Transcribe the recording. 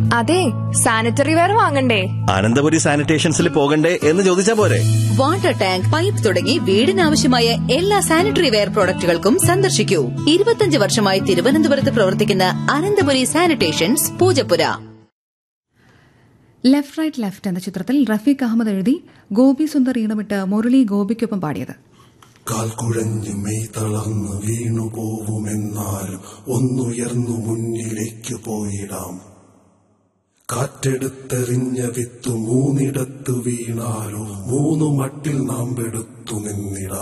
അതെ sanitary ware വാങ്ങണ്ടേ അനന്തപുരി സാനിറ്റേഷൻസിൽ പോകണ്ടേ എന്ന് ചോദിച്ചാ പോരെ വാട്ടർ ടാങ്ക് പൈപ്പ് തുടങ്ങി വീടിനാവശ്യമായ എല്ലാ സാനിറ്ററി വെയർ പ്രോഡക്റ്റുകൾക്കും സന്ദർശിക്കൂ ഇരുപത്തിയഞ്ച് വർഷമായി തിരുവനന്തപുരത്ത് പ്രവർത്തിക്കുന്ന Ananthapuri Sanitations Poojappura Left Right Left എന്ന ചിത്രത്തിൽ റഫീഖ് അഹമ്മദ് എഴുതി ഗോപി സുന്ദർ ഈണമിട്ട് മുരളി ഗോപിക്കൊപ്പം പാടിയത് കാൽ കുഴഞ്ഞു മെയ് തളർന്നു വീണു പോവുമെന്നാലും ഒന്നുയർന്നു മുന്നിലേക്ക് പോയിടാം കാറ്റെടുത്തെറിഞ്ഞ വിത്തു മൂന്നിടത്ത് വീണാലോ മൂന്നു മട്ടിൽ നാം പെടുത്തു നിന്നിടാം